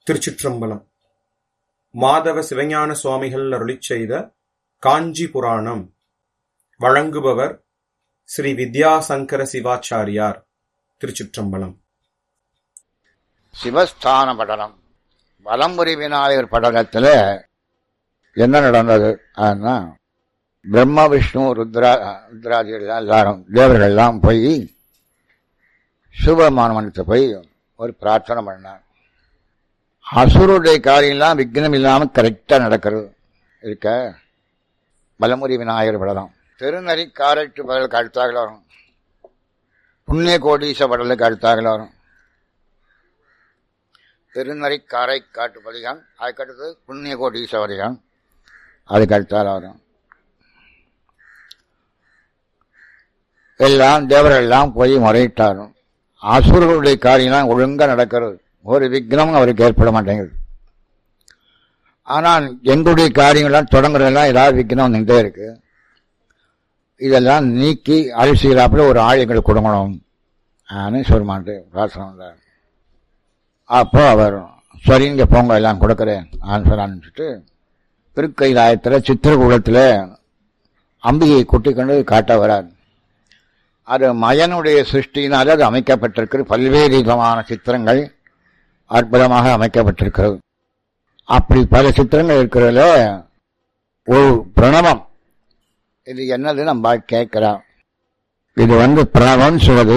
திருச்சிற்றம்பலம் மாதவ சிவஞான சுவாமிகள் அருளிச் செய்த காஞ்சி புராணம் வழங்குபவர் ஸ்ரீ வித்யாசங்கர சிவாச்சாரியார் திருச்சிற்றம்பலம் சிவஸ்தான படலம் வலம்புரி விநாயகர் படலத்துல என்ன நடந்தது ஆனா பிரம்ம விஷ்ணு ருத்ரா ருத்ராதிகள் எல்லாரும் தேவர்கள் எல்லாம் போய் சிவபெருமானத்தை போய் ஒரு பிரார்த்தனை பண்ணார் அசுருடைய காரியம்லாம் விக்னம் இல்லாம கரெக்டா நடக்கிறது இருக்க வலமுறை விநாயகர் படலம் திருநறி காரட்டு படலுக்கு அடுத்தாக வரும் புண்ணிய கோடீச படலுக்கு அடுத்தாக வரும் திருநறை காரை காட்டு பதிகம் அதுக்கடுத்து புண்ணிய கோடீச பதிகம் அதுக்கு அடுத்தால் வரும் எல்லாம் தேவர்கள் எல்லாம் போய் முறையிட்டாரும் அசுரர்களுடைய காரியம்லாம் ஒழுங்கா நடக்கிறது ஒரு விக்னமும் அவருக்கு ஏற்பட மாட்டேங்குது ஆனால் எங்களுடைய காரியங்கள்லாம் தொடங்குறதெல்லாம் ஏதாவது விக்னம் வந்துட்டே இருக்கு இதெல்லாம் நீக்கி அரிசிகளாப்புல ஒரு ஆள் எங்களுக்கு கொடுக்கணும் அப்படின்னு சொல்ல மாட்டேன் பிரார்த்தனை பண்றார். அப்போ அவர் சரி இங்க போங்க எல்லாம் கொடுக்குறேன் ஆன்னு ஆரம்பிச்சுட்டு திருக்கைலாயத்தில் சித்திரகூடத்தில் அம்பிகையை கூட்டி கொண்டு காட்ட வரார் அது மயனுடைய சிருஷ்டியினால் அது அமைக்கப்பட்டிருக்கிறது பல்வேறு விதமான சித்திரங்கள் அற்புதமாக அமைக்கப்பட்டிருக்கிறது அப்படி பல சித்திரங்கள் இருக்கிறதுல ஒரு பிரணவம் இது என்னது நம்ம கேட்கிறோம் இது வந்து பிரணவம் சொல்றது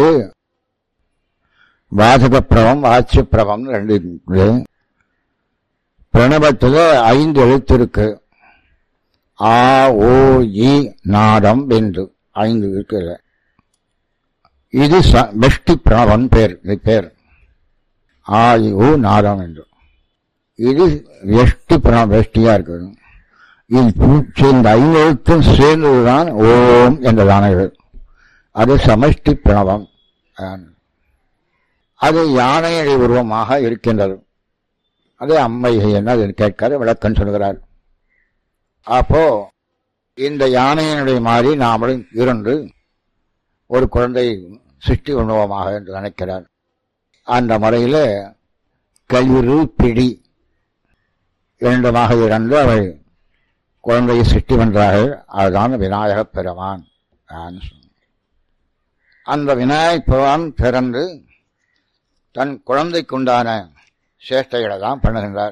வாசக பிரபம் வாட்சிய பிரபம் ரெண்டு இருக்குது பிரணவத்துல ஐந்து எழுத்து இருக்கு ஆ ஓ இ நாதம் என்று ஐந்து இருக்குது இது ச- வெஷ்டி பிரணவன் பேர் இது பேர் ஆ இ ஊ நாதம் என்று இது வெஷ்டி பிரணவம் வெஷ்டியா இருக்குது இது பூ- இந்த ஐந்து எழுத்தும் சேர்ந்ததுதான் ஓம் என்றதான இது அது சமஷ்டி பிரணவம் ஆ. அது யானையடி உருவமாக இருக்கின்றது அது அம்மைகை என்ன அது கேட்காரு விளக்கம் சொல்கிறார் அப்போ இந்த யானையினுடைய மாதிரி நாமளும் இருந்து ஒரு குழந்தை சிருஷ்டி உணவமாக என்று நினைக்கிறார் அந்த முறையில் கயிறு பிடி இரண்டுமாக இறந்து அவள் குழந்தையை சிருஷ்டி வென்றார்கள் அதுதான் விநாயகப் பெருமான் ஆன்னு சொன்னார். அந்த விநாயகப் பெருமான் பிறந்து தன் குழந்தைக்குண்டான சேஷ்டைகளை தான் பண்ணுகின்றார்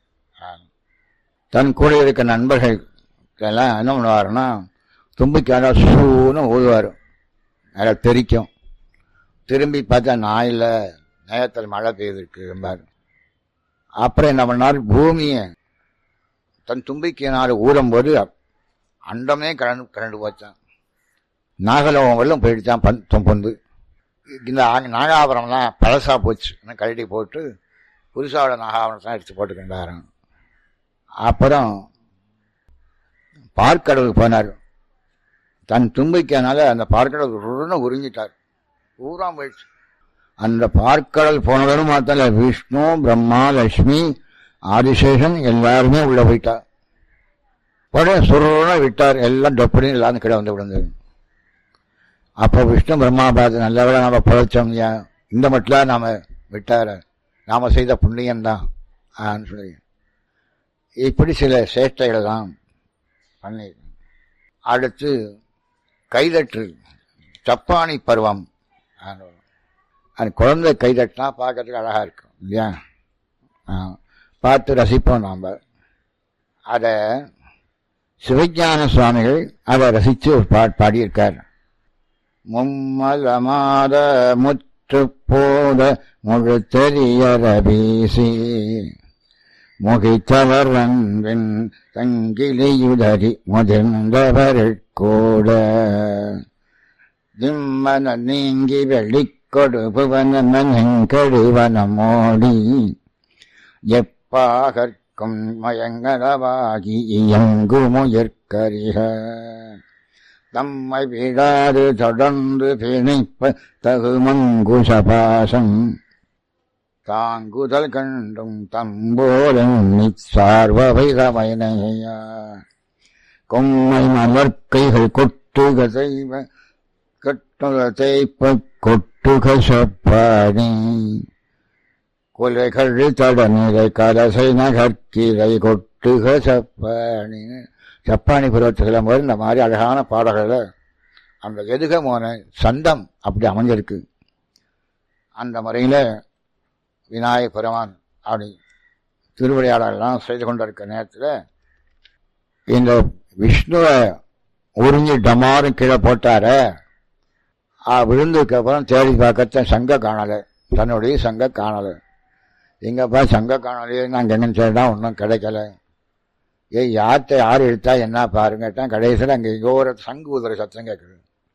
தன் கூட இருக்க நண்பர்கள் எல்லாம் என்ன பண்ணுவாருன்னா தும்பிக்கார சூன்னு ஊதுவார் நல்லா தெரிக்கும் திரும்பி பார்த்தா நான் இல்லை நேரத்தில் மழை பெய்திருக்கு என்பார் அப்புறம் என்ன பண்ணார் பூமியை தன் தும்பிக்கையினால் ஊறும்போது அண்டமே கரண்டு கரண்டு போச்சான் நாகலோகம் வெள்ளம் போயிடுச்சான் பன் பொந்து இந்த ஆ- நாகாபுரம்லாம் பழசா போச்சு இன்னும் கழட்டி போட்டு புதுசாவோட நாகாபுரத்தான் எடுத்து போட்டுக்கிட்டாராம் அப்புறம் பார்க்கடலுக்கு போனார் தன் தும்பிக்கைனால அந்த பார்க்கடல் உருன்னு உறிஞ்சிட்டார் ஊராம் போயிடுச்சு அந்த பார்க்கடல் போனவரும் மாத்தல விஷ்ணு பிரம்மா லட்சுமி ஆதிசேஷன் எல்லாருமே உள்ள போயிட்டார் உடனே சுருன்னு விட்டார் எல்லாம் டொப்படி எல்லாம் கீழே வந்து விழுந்தது அப்போ விஷ்ணு பிரம்மா பார்த்து நல்லவேளை நாம பிழைச்சோம் ஐயா இந்த மட்டும் நாம விட்டார நாம செய்த புண்ணியம்தான் ஆன்னு சொல்லி இப்படி சில சேஷ்டைகளை தான் பண்ணி அடுத்து கைதட்டு சப்பானி பருவம் ஆன்னு வரும். அது குழந்தை கைதட்டினா பார்க்கறதுக்கு அழகா இருக்கும் இல்லையா ஆ, பார்த்து ரசிப்போம் நாம் அதை சிவஞான சுவாமிகள் அதை ரசித்து ஒரு பாட்டு பாடியிருக்கார் மும்மலமாத முற்று போத முழுத்தெரியர வீசி முகித்தவர் அன்பின் தங்கிலியுதறி முதிர்ந்தவருட்கூட திம்மன நீங்கி வெளிக்கொடு புவனங்கழுவனமோடி எப்பாகற்கும் மயங்கரவாகி இயங்குமுயற்கரிக தம்மை விடாது தொடர்ந்து பிணைப்ப தகுமங்குசபாசம் தாங்குதல் கண்டும் தம்போலன் சார்வவைதமைனையா கொம்மை மலர்க்கைகள் கொட்டுக செய்வ கட்டுக தேய்ப்ப கொட்டுக சொப்பாடி கொலைகள் தடநிலை கலசை நகர்கீரை கொட்டுக சப்பாணி சப்பானி பருவத்தில் போது இந்த மாதிரி அழகான பாடல்களை அந்த எதுக மோன சந்தம் அப்படி அமைஞ்சிருக்கு அந்த முறையில் விநாயக பெருமான் அப்படி திருவிளையாடலாம் செய்து கொண்டிருக்க நேரத்தில் இந்த விஷ்ணுவை உறிஞ்சி டமாரும் கீழே போட்டார விழுந்ததுக்கு அப்புறம் தேடி பார்க்கத்த சங்க காணலை தன்னுடைய சங்க காணலை எங்கப்பா சங்க காணலையே நாங்கள் எங்கன்னு தேடா ஒன்றும் கிடைக்கல ஏ யார்கிட்ட யார் எடுத்தா என்ன பாருங்கட்டான் கடைசியில் அங்கே எங்கோ ஒரு சங்கு உதிர சத்தம் கேட்குது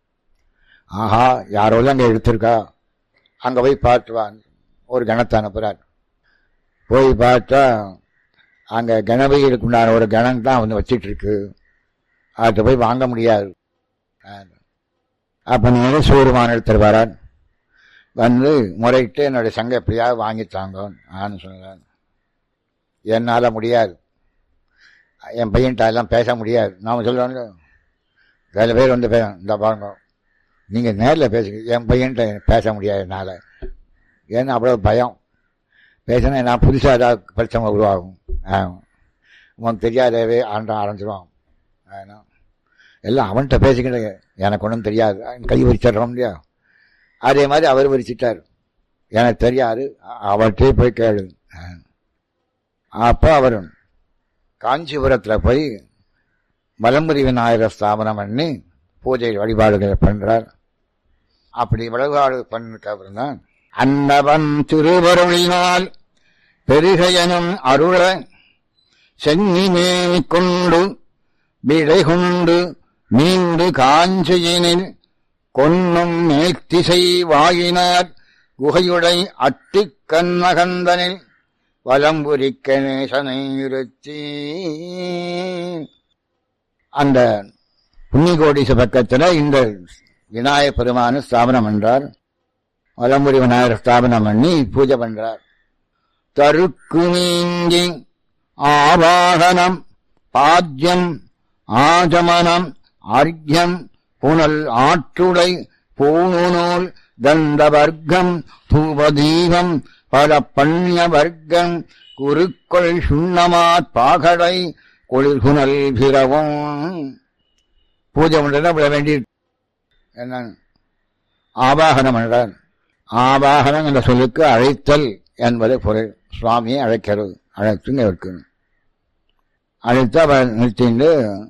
ஆஹா யாரோ அங்கே எடுத்திருக்கா அங்கே போய் பார்த்துவான் ஒரு கணத்தை அனுப்புகிறார் போய் பார்த்தா அங்கே கணபதிகளுக்கு உண்டான ஒரு கணம் தான் வந்து வச்சிட்டு இருக்கு அதை போய் வாங்க முடியாது அப்போ நேர சூரியமான எடுத்துட்டு வரான் வந்து முறையிட்டு என்னுடைய சங்கம் எப்படியாவது வாங்கித்தாங்க நான் சொன்னேன் என்னால் முடியாது என் பையன்ட்ட எல்லாம் பேச முடியாது நாம் சொல்லுவோம்ல சில பேர் வந்து பேச இந்த பாருங்க நீங்கள் நேரில் பேசுங்க என் பையன்ட்ட பேச முடியாது என்னால் ஏன்னா அவ்வளோ பயம் பேசினா நான் புதுசாக ஏதாவது பிரச்சனை உருவாகும் உனக்கு தெரியாதவே ஆண்டான் ஆரம்பிச்சிடுவான் எல்லாம் அவன்கிட்ட பேசிக்கிட்டு எனக்கு ஒன்றும் தெரியாது கை வச்சிடுறோம் இல்லையா அதே மாதிரி அவர் விரிச்சிட்டார் எனக்கு தெரியாது அவர்கிட்டே போய் கேளு அப்போ அவர் காஞ்சிபுரத்தில் போய் மலம்புரி விநாயகர் ஸ்தாபனம் பண்ணி பூஜை வழிபாடுகளை பண்ணுறார் அப்படி வழிபாடு பண்ணிருக்க அப்புறம் தான் அன்னவன் திருவருளினால் பெருகையனும் அருள சென்னிமே கொண்டு விடை கொண்டு நீண்டு காஞ்சியினில் கொன்னும் மேற்திசை வாயினார் குகையுடை அட்டிக் கண்ணகந்தனில் வலம்புரிக்க நேசனை இருத்தி அந்த புண்ணிகோடிச பக்கத்தில் இந்த விநாயகர் பெருமான ஸ்தாபனம் என்றார் வலம்புரி விநாயகர் ஸ்தாபனம் பண்ணி பூஜை பண்றார் தருக்கு நீங்கி ஆவாகனம் பாத்தியம் ஆஜமனம் அர்க்யம் புனல் ஆற்றுடை பூணுநூல் தந்தவர்க்கம் தூபதீபம் பல பண்ய வர்க்கம் குருக்கள் சுண்ணமாத் பாகடை குளிர்குணல் பிறவும் பூஜை பண்றதா விட வேண்டி என்ன ஆவாகனம் என்றார் ஆவாகனம் என்ற சொல்லுக்கு அழைத்தல் என்பது பொருள் சுவாமியை அழைக்கிறது அழைத்துங்க இருக்கணும் அழைத்து அவர் நிறுத்திண்டு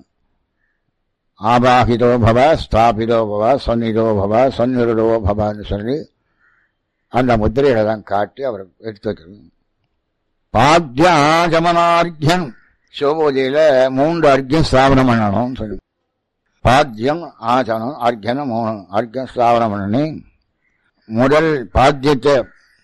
ஆபாகிதோ பவ ஸ்தாபிதோ பவ சொன்னிதோ பவ சொன்னிருடோ பவன்னு சொல்லி அந்த முத்திரைகளை தான் காட்டி அவர் எடுத்து வைக்கணும் பாத்திய ஆகமனார்கியம் சிவபூஜையில மூன்று அர்க்கியம் ஸ்தாபனம் பண்ணணும் சொல்லி பாத்தியம் ஆச்சனம் அர்க்கியம் மூணு அர்க்கியம் ஸ்தாபனம் பண்ணி முதல் பாத்தியத்தை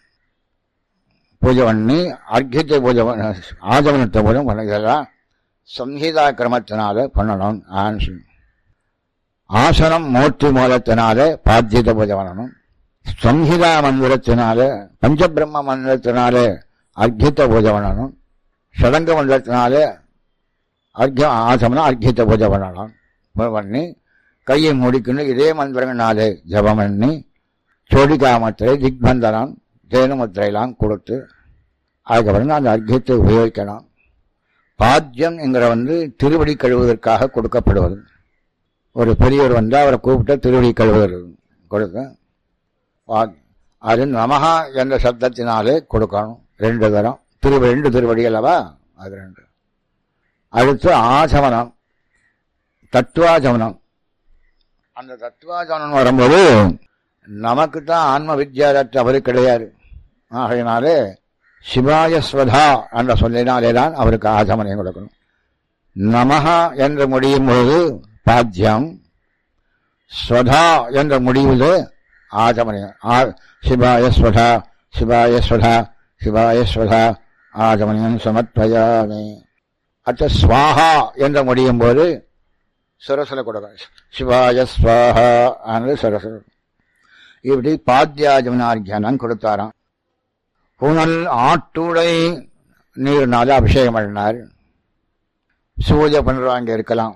பூஜை பண்ணி அர்க்கியத்தை பூஜை ஆஜமனத்தை பூஜை பண்ண இதெல்லாம் சம்ஹிதா கிரமத்தினால பண்ணணும் ஆன்னு சொல்லி ஆசனம் மூர்த்தி மூலத்தினால பாத்தியத்தை பூஜை பண்ணணும் சம்ஹிதா மந்திரத்தினால பஞ்சபிரம்ம மந்திரத்தினால அர்க்கியத்தை பூஜை பண்ணணும் சடங்க மந்திரத்தினால அர்க்கியம் ஆசமனம் அர்க்கியத்தை பூஜை பண்ணணும் பண்ணி கையை முடிக்கணும் இதே மந்திரங்களாலே ஜபம் பண்ணி சோடிகா முத்திரை திக்பந்தனம் தேனு முத்திரையெல்லாம் கொடுத்து அதுக்கப்புறம் அந்த அர்க்கியத்தை உபயோகிக்கணும் பாத்தியம் என்கிற வந்து திருவடி கழுவுவதற்காக கொடுக்கப்படுவது ஒரு பெரியவர் வந்து அவரை கூப்பிட்டு திருவடி கழுவுவது கொடுக்க அது நமகா என்ற சப்தத்தினாலே கொடுக்கணும் ரெண்டு தரம் திரு ரெண்டு திருவடி அல்லவா அது ரெண்டு அடுத்து ஆசமனம் தத்துவாசமனம் அந்த தத்துவாசமனம் வரும்போது நமக்கு தான் ஆன்ம வித்யாரற்ற அவரு கிடையாது ஆகையினாலே சிவாயஸ்வதா என்ற சொல்லினாலே தான் அவருக்கு ஆசமனம் கொடுக்கணும் நமஹா என்று முடியும் பொழுது பாத்தியம் ஸ்வதா என்ற முடிவில் ஆச்சமனியம் சிவாயஸ்வதா சிவாயஸ்வதா சிவாயஸ்வதா ஆச்சமனியம் சமத்வயாமி அச்ச ஸ்வாஹா என்று முடியும் போது சுரசல கொடுக்கணும் சிவாய ஸ்வாஹா ஆனது சுரசல இப்படி பாத்தியாஜமனார்கியானம் கொடுத்தாராம் புனல் ஆட்டுடை நீர்னால அபிஷேகம் பண்ணினார் பூஜை பண்றவங்க இருக்கலாம்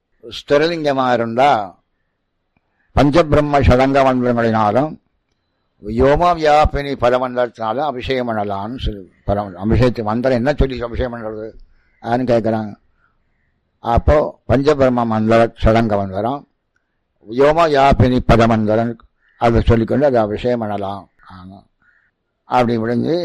ஸ்திரலிங்கமா இருந்தா பஞ்சபிரம்ம சடங்க மந்திரங்களினாலும் யோமா வியாபினி பரமண்டலத்தினால அபிஷேகம் பண்ணலாம்னு சொல்லி பரம அபிஷேகத்து மந்திரம் என்ன சொல்லி அபிஷேகம் பண்ணுறது யாருன்னு கேட்குறாங்க அப்போ பஞ்சபரம மண்டல சடங்கவன் வரும் யோமா யாபினி பதமந்தரன் அதை சொல்லிக்கொண்டு அதை அபிஷேகம் பண்ணலாம் ஆமாம் அப்படி முடிஞ்சு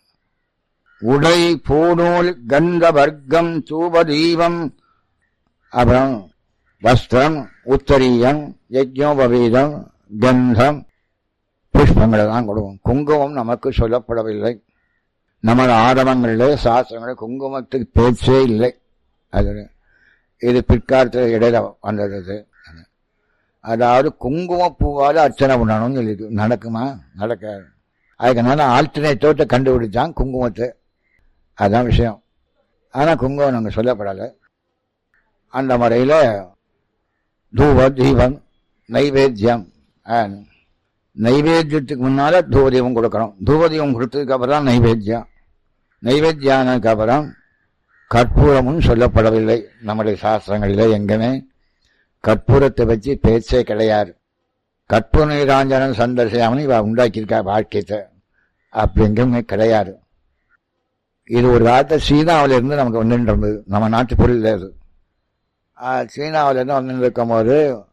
உடை பூநூல் கந்த வர்க்கம் தூப தீபம் அப்புறம் வஸ்திரம் உத்தரீயம் யஜ்னோபவீதம் கந்தம் புஷ்பங்களை தான் கொடுக்கும் குங்குமம் நமக்கு சொல்லப்படவில்லை நமது ஆரம்பங்களிலே சாஸ்திரங்களில் குங்குமத்துக்கு பேச்சே இல்லை அது இது பிற்காலத்தில் இடையில வந்தது இது. அதாவது குங்குமப்பூவால் அர்ச்சனை பண்ணணும்னு சொல்லிது நடக்குமா நடக்காது அதுக்குனால ஆல்டர்னேட்டிவத்தை கண்டுபிடிச்சான் குங்குமத்தை அதுதான் விஷயம் ஆனால் குங்குமம் நாங்கள் சொல்லப்படலை அந்த முறையில் தூப தீபம் நைவேத்தியம் ஆ, நைவேத்தியத்துக்கு முன்னால தூபதீபம் கொடுக்கணும் தூபதீபம் கொடுத்ததுக்கு அப்புறம் தான் நைவேத்தியம் நைவேத்தியானதுக்கு அப்புறம் கற்பூரமும் சொல்லப்படவில்லை நம்முடைய சாஸ்திரங்களிலே எங்குமே கற்பூரத்தை வச்சு பேச்சே கிடையாது கற்பூர நீராஞ்சனம் சந்தர்சியாமனு இவ உண்டாக்கியிருக்கா வாழ்க்கையத்தை அப்படி எங்குமே கிடையாது இது ஒரு காலத்தை சீனாவில இருந்து நமக்கு வந்துட்டு இருந்தது நம்ம நாட்டு பொருள் இல்லை அது ஆஹ் சீனாவில இருந்து வந்துட்டு இருக்கும் போது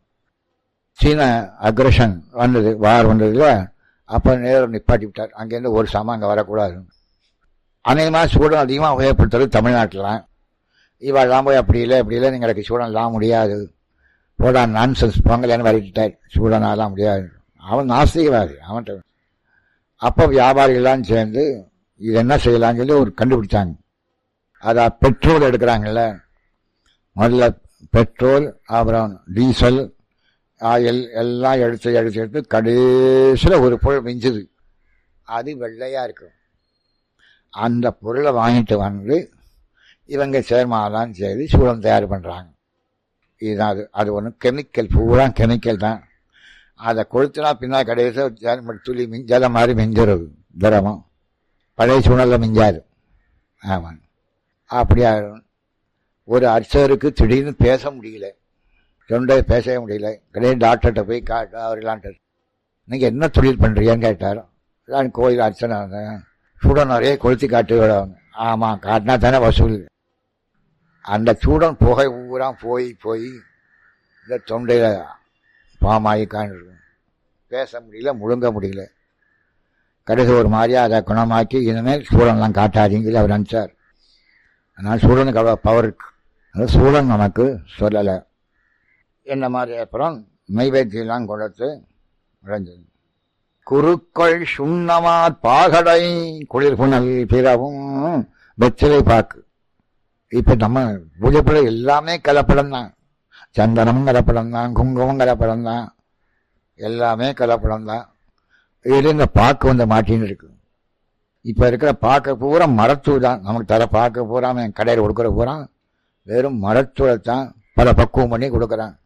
சீன அக்ரஷன் வந்தது வார் வந்ததுல அப்போ நேரம் நிப்பாட்டி விட்டார் அங்கேருந்து ஒரு சாமான் அங்கே வரக்கூடாது அநேகமாக சூடம் அதிகமாக உபயோகப்படுத்துறது தமிழ்நாட்டில் இவாள்லாம் போய் அப்படி இல்லை அப்படி இல்லை நீங்கள் சூடன்லாம் முடியாது போடா நான்சென்ஸ் பொங்கலேன்னு வரட்டிட்டார் சூடனாலாம் முடியாது அவன் நாஸ்திகவாதி அவன்கிட்ட அப்போ வியாபாரிகள்லாம் சேர்ந்து இது என்ன செய்யலாம்னு சொல்லி ஒரு கண்டுபிடிச்சாங்க அதான் பெட்ரோல் எடுக்கிறாங்கல்ல முதல்ல பெட்ரோல் அப்புறம் டீசல் ஆயில் எல்லாம் எடுத்து எடுத்து எடுத்து கடைசியில் ஒரு பொருள் மிஞ்சுது அது வெள்ளையாக இருக்கும் அந்த பொருளை வாங்கிட்டு வந்து இவங்க சேர்மாலாம் செய்து சூடம் தயார் பண்ணுறாங்க இதுதான் அது அது ஒன்றும் கெமிக்கல் பூரா கெமிக்கல் தான் அதை கொளுத்துனா பின்னால் கடைசியில் துளி மின் ஜலம் மாதிரி மிஞ்சிருது திரவம் பழைய சூழலில் மிஞ்சாது ஆமாம் அப்படியா ஒரு அர்ச்சகருக்கு திடீர்னு பேச முடியல தொண்டை பேசவே முடியல கடையே டாக்டர்கிட்ட போய் காட்டு அவர்லான்ட்டு நீங்கள் என்ன தொழில் பண்ணுறீங்கன்னு கேட்டார் நான் கோயில் அர்ச்சனை வந்தேன் சூடம் நிறைய கொளுத்தி காட்டு விடுவாங்க ஆமாம் காட்டினா தானே வசூல் அந்த சூடன் புகை ஊரா போய் போய் இந்த தொண்டையில் பாமாயி காணிருக்கும் பேச முடியல முழுங்க முடியல கடைசி ஒரு மாதிரியா அதை குணமாக்கி இனிமேல் சூழன்லாம் காட்டாதீங்கன்னு அவர் நினச்சார் அதனால் சூழனுக்கு அவ்வளோ பவர் இருக்கு அது சூழன் நமக்கு சொல்லலை என்ன மாதிரி அப்புறம் நைவேத்தியெல்லாம் கொடுத்து விளைஞ்சது குறுக்கள் சுண்ணமார் பாகடை குளிர்புணல் பிறவும் வெற்றிலை பாக்கு இப்ப நம்ம பூஜைப்புல எல்லாமே கலப்படம் தான் சந்தனமும் கலப்படம் தான் குங்குமம் கலப்படம் தான் எல்லாமே கலப்படம் தான் இதுல இந்த பாக்கு வந்து மாட்டின்னு இருக்கு இப்ப இருக்கிற பாக்க பூரா மரத்தூள் தான் நமக்கு தர பாக்க பூரா அவன் கடையில் கொடுக்குற பூரா வெறும் மரத்தூளை தான் பல பக்குவம் பண்ணி கொடுக்குறான்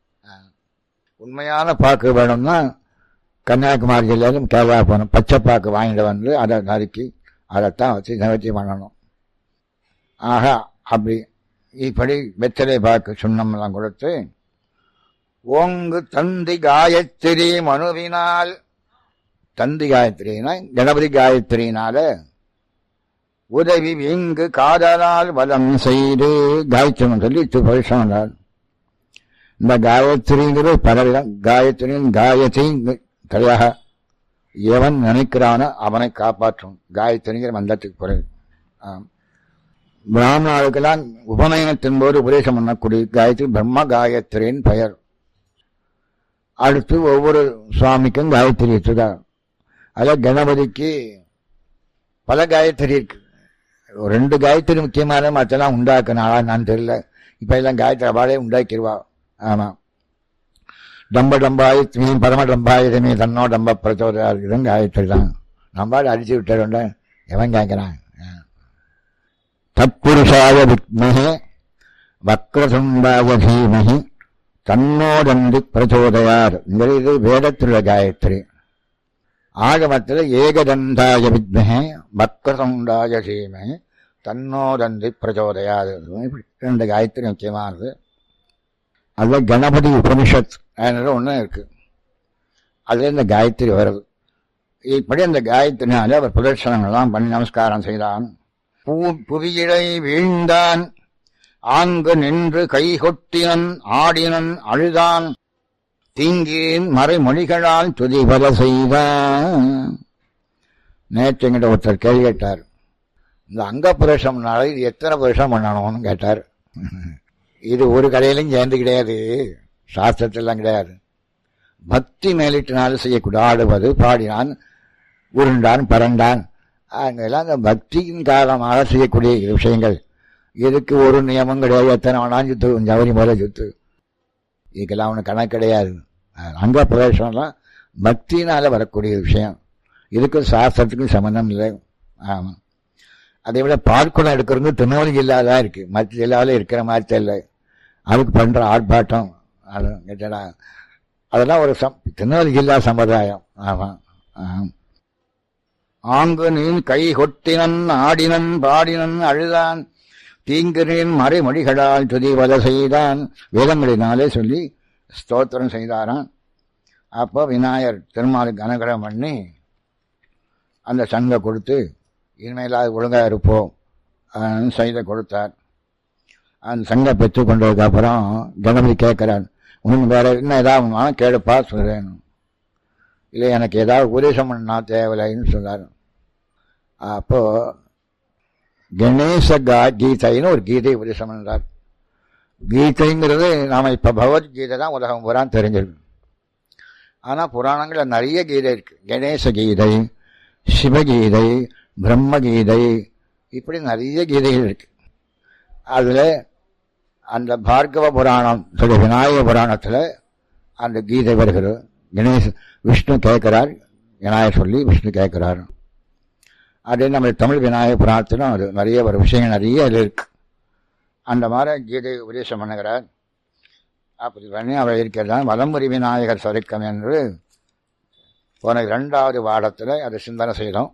உண்மையான பாக்கு வேணும்னா கன்னியாகுமரி ஜில்லையிலும் கேரளா போகணும் பச்சை பாக்கு வாங்கிட்டு வந்து அதை நறுக்கி அதைத்தான் வச்சு நிவர்த்தி பண்ணணும் ஆக அப்படி இப்படி வெத்தலை பாக்கு சுண்ணமெல்லாம் கொடுத்து ஓங்கு தந்தி காயத்ரி மனுவினால் தந்தி காயத்ரினா கணபதி காயத்ரினால உதவி இங்கு காதலால் வலம் செய்து காயத்ரின்னு சொல்லி இது வருஷம் வந்தார் இந்த காயத்ரிங்கிறது பலவிதம் காயத்ரியின் காயத்ரி தலையாக எவன் நினைக்கிறானோ அவனை காப்பாற்றும் காயத்ரிங்கிற மந்தத்துக்கு பிறகு ஆம். பிராமணர்களுக்கெல்லாம் உபநயனத்தின் போது உபதேசம் பண்ணக்கூடிய காயத்ரி பிரம்ம காயத்ரியின் பெயர் அடுத்து ஒவ்வொரு சுவாமிக்கும் காயத்ரி வச்சுதான் அதில் கணபதிக்கு பல காயத்ரி இருக்கு ஒரு ரெண்டு காயத்ரி முக்கியமான மற்றெல்லாம் உண்டாக்குனாளா நான் தெரியல இப்ப எல்லாம் காயத்ரி அவாளே உண்டாக்கிடுவா ஆமா டம்ப டம்பாயத்மி பரம டம்பாயுதமி தன்னோ டம்ப பிரச்சோதா இதுவும் காயத்ரி தான் நம்பாடு அடிச்சு விட்டுருண்ட எவன் கேட்கிறான் தத்புருஷாய வித்மஹே வக்ரசுண்டாய தீமஹி தன்னோதந்தி பிரச்சோதயார் இந்த இது வேதத்திலுள்ள காயத்ரி ஆகமத்தில் ஏகதந்தாய வித்மஹே வக்ரசுண்டாய தீமஹி தன்னோதந்தி பிரச்சோதயாது இப்படி ரெண்டு காயத்ரி முக்கியமானது அதுல கணபதி உபனிஷத் ஒன்று இருக்கு அதுல இந்த காயத்ரி வருது இப்படி அந்த காயத்தினால அவர் பிரதட்சணங்கள்லாம் பண்ணி நமஸ்காரம் செய்தான் பூ புவியிடை வீழ்ந்தான் ஆங்கு நின்று கைகொட்டினன் ஆடினன் அழுதான் தீங்கின் மறைமொழிகளால் துதிபல செய்தான் நேற்று எங்கிட்ட ஒருத்தர் கேள்வி கேட்டார் இந்த அங்க புருஷம்னால இது எத்தனை புருஷம் பண்ணணும்னு கேட்டார் இது ஒரு கடையிலும் சேர்ந்து கிடையாது சாஸ்திரத்திலாம் கிடையாது பக்தி மேலிட்டினால செய்யக்கூடிய ஆடுவது பாடினான் உருண்டான் பறண்டான் அங்கெல்லாம் அந்த பக்தியின் காரணமாக செய்யக்கூடிய விஷயங்கள் இதுக்கு ஒரு நியமம் கிடையாது எத்தனை வேணாலும் சுத்து ஜவரி மேலே சுத்து இதுக்கெல்லாம் ஒன்றும் கணக்கு கிடையாது அங்க பிரவேசம்லாம் பக்தினால வரக்கூடிய விஷயம் இதுக்கும் சாஸ்திரத்துக்கும் சம்மந்தம் இல்லை ஆமாம் அதே விட பார்க்குளம் எடுக்கிறது திருநெல்வேலி ஜில்லாவில் தான் இருக்கு மற்ற ஜில்லாவில் இருக்கிற மாதிரி தெரியல அதுக்கு பண்ற ஆர்ப்பாட்டம் அது கேட்டா அதெல்லாம் ஒரு சம் திருநெல்வேலி ஜில்லா சம்பிரதாயம் ஆமாம் ஆம் ஆங்கு நீன் கை கொட்டினன் ஆடினன் பாடினன் அழுதான் தீங்கிரின் மறைமொழிகளால் துதிவத செய்தான் வேதங்களினாலே சொல்லி ஸ்தோத்திரம் செய்தாராம் அப்போ விநாயகர் திருமாலுக்கு அனுகிரகம் பண்ணி அந்த சங்கை கொடுத்து இனிமேலாவது ஒழுங்காக இருப்போம் செய்த கொடுத்தார் அந்த சங்கை பெற்று கொண்டதுக்கு அப்புறம் கணபதி கேட்கிறார் உனக்கு வேற என்ன ஏதாவது கேளுப்பா சொல்றேன் இல்லை எனக்கு ஏதாவது உபதேசம் பண்ணா தேவையில்லைன்னு சொன்னார் அப்போ கணேச கா கீதைன்னு ஒரு கீதை உபதேசம் பண்ணார் கீதைங்கிறது நாம இப்ப பகவத்கீதை தான் உலகம் பூரா தெரிஞ்சிருக்கு ஆனா புராணங்கள்ல நிறைய கீதை இருக்கு கணேச கீதை சிவகீதை பிரம்மகீதை இப்படி நிறைய கீதைகள் இருக்கு அதுல அந்த பார்கவ புராணம் சொல்லி விநாயக புராணத்துல அந்த கீதை வருகிறது கணேஷ் விஷ்ணு கேட்கிறார் விநாயகர் சொல்லி விஷ்ணு கேட்கிறார் அதே நம்ம தமிழ் விநாயக புராணத்திலும் அது நிறைய ஒரு விஷயங்கள் நிறைய அதில் இருக்கு அந்த மாதிரி கீதை உபதேசம் பண்ணுகிறார் அப்படி பண்ணி அவர் இருக்கிறதான் வலம்புரி விநாயகர் சரிக்கம் என்று போன இரண்டாவது வாடத்தில் அதை சிந்தனை செய்தோம்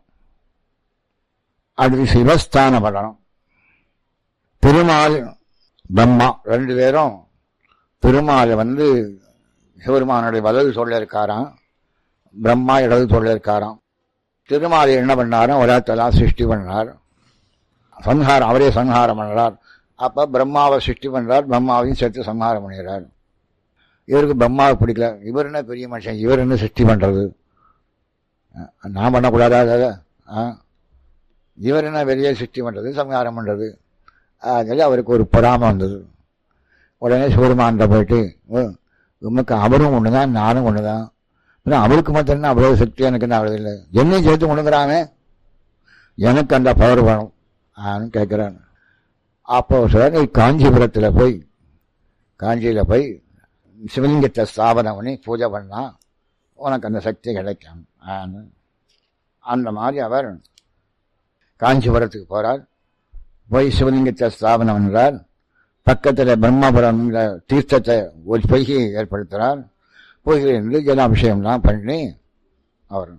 அது சிவஸ்தான படம் திருமால் பிரம்மா ரெண்டு பேரும் திருமால் வந்து சிவருமானுடைய வலது சொல்ல இருக்காராம் பிரம்மா இடது சொல்ல இருக்காராம் திருமாலை என்ன பண்ணாரும் உலகத்தெல்லாம் சிருஷ்டி பண்ணார் சம்ஹாரம் அவரே சம்ஹாரம் பண்ணுறார் அப்ப பிரம்மாவை சிருஷ்டி பண்றார் பிரம்மாவையும் சேர்த்து சம்ஹாரம் பண்ணுகிறார் இவருக்கு பிரம்மாவை பிடிக்கல இவர் என்ன பெரிய மனுஷன் இவர் என்ன சிருஷ்டி பண்றது நான் பண்ணக்கூடாதா அதை இவர் என்ன வெளியே சிருஷ்டி பண்றது சம்ஹாரம் பண்றது சொல்லி அவருக்கு ஒரு பொறாம வந்தது உடனே சிவருமான்கிட்ட போயிட்டு உமக்கு அவரும் ஒண்ணுதான் நானும் ஒண்ணுதான் அவருக்கு மட்டும் என்ன அவ்வளவு சக்தி எனக்கு என்ன அவ்வளவு இல்லை என்னையும் சேர்த்து ஒண்ணுங்கிறானே எனக்கு அந்த பவர் வேணும் ஆன்னு கேட்கிறான் அப்போ சார் நீ காஞ்சிபுரத்தில் போய் காஞ்சியில் போய் சிவலிங்கத்தை ஸ்தாபனம் பண்ணி பூஜை பண்ணா உனக்கு அந்த சக்தி கிடைக்கும் ஆன்னு அந்த மாதிரி அவர் காஞ்சிபுரத்துக்கு போறார் போய் சிவலிங்கத்தை ஸ்தாபனம் பண்றார் பக்கத்தில் பிரம்மபுரம் தீர்த்தத்தை ஒரு பொய்கை ஏற்படுத்துகிறார் பொய்கையிலிருந்து ஜலாபிஷேகம்லாம் பண்ணி அவர்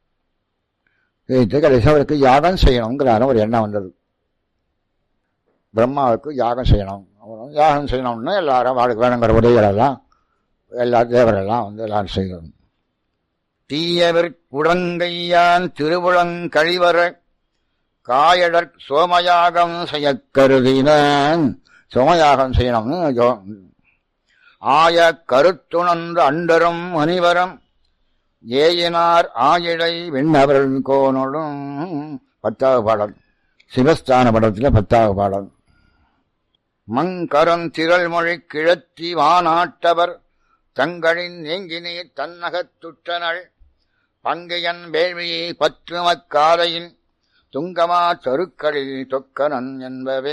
கடைசி அவருக்கு யாகம் செய்யணுங்கிறார ஒரு எண்ணம் வந்தது பிரம்மாவுக்கு யாகம் செய்யணும் யாகம் செய்யணும்னா எல்லாரும் வாழ்க்கை வேணுங்கிற உதவிகளெல்லாம் எல்லா தேவரெல்லாம் வந்து எல்லாரும் செய்யணும் தீயவர் குடங்கையான் திருவுளங்கழிவர காயடற் சோமயாகம் செய்ய கருதினான் சோமயாகம் செய்யணும்னு ஆய கருத்துணர்ந்து அண்டரும் முனிவரம் ஏயினார் ஆயிடை விண்ணவர்கள் கோனோடும் பத்தாவது பாடல் சிவஸ்தான படத்தில் பத்தாவது பாடல் மங்கரம் திரள்மொழி கிழத்தி வானாட்டவர் தங்களின் நீங்கினீர் தன்னகத்துற்றனள் பங்கையன் வேள்வியை பற்றுமக்காலையில் துங்கமா தருக்களில் தொக்கனன் என்பவே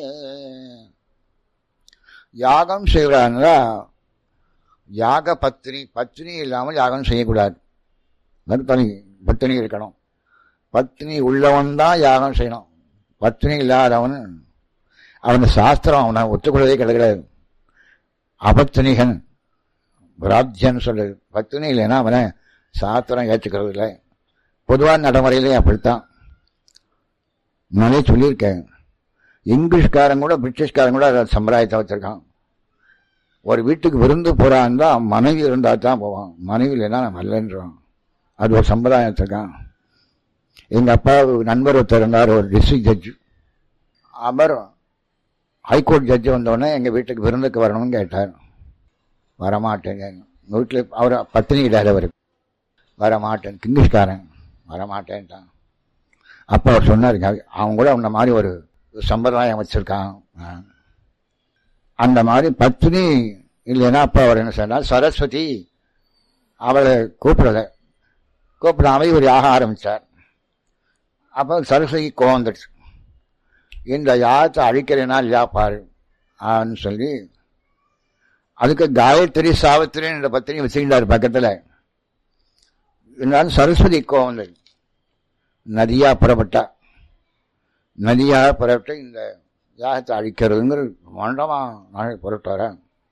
யாகம் செய்கிறாங்களா யாக பத்தினி பத்தினி இல்லாமல் யாகம் செய்யக்கூடாது தனி பத்தினி இருக்கணும் பத்தினி உள்ளவன் தான் யாகம் செய்யணும் பத்தினி இல்லாதவன் அவன் சாஸ்திரம் அவனை ஒத்துக்கொள்ளவே கிடையாது அபத்தினிகன் பிராத்தியன் சொல்லுது பத்தினி இல்லைன்னா அவனை சாஸ்திரம் ஏற்றுக்கிறது இல்லை பொதுவான நடைமுறையிலே அப்படித்தான் நானே சொல்லியிருக்கேன் இங்கிலீஷ்காரன் கூட பிரிட்டிஷ்காரன் கூட அதை சம்பிரதாயத்தை வச்சிருக்கான் ஒரு வீட்டுக்கு விருந்து போறான் தான் மனைவி இருந்தா தான் போவான் மனைவி இல்லைன்னா நம்ம இல்லைன்றான் அது ஒரு சம்பிரதாயம் வச்சிருக்கான் எங்க அப்பா ஒரு நண்பர் ஒருத்தர் இருந்தார் ஒரு டிஸ்ட்ரிக்ட் ஜட்ஜு அவர் ஹைகோர்ட் ஜட்ஜு வந்தோடனே எங்க வீட்டுக்கு விருந்துக்கு வரணும்னு கேட்டார் வரமாட்டேங்க வீட்டில் அவர் பத்தினிக்கிட்டார் அவருக்கு வரமாட்டேன் கிங்கிஷ்காரன் வரமாட்டேன்ட்டான் அப்போ அவர் சொன்னாருங்க அவன் கூட அந்த மாதிரி ஒரு சம்பிரதாயம் வச்சிருக்கான் ஆ. அந்த மாதிரி பத்னி இல்லைன்னா அப்போ அவர் என்ன சொன்னார் சரஸ்வதி அவளை கூப்பிடல கூப்பிடாம இவர் ஆக ஆரம்பிச்சார் அப்போ சரஸ்வதி கோவந்துடுச்சு இந்த யாகத்தை அழிக்கிறேனா இல்லையா பாரு ஆன்னு சொல்லி அதுக்கு காயத்ரி சாவித்திரி என்ற பத்தினி வச்சுக்கிட்டார் பக்கத்தில் இருந்தாலும் சரஸ்வதி கோவந்தது நதியா புறப்பட்டா நதியா புறப்பட்டு இந்த யாகத்தை அழிக்கிறதுங்கிற மண்டமா நாள் புறப்பட்டு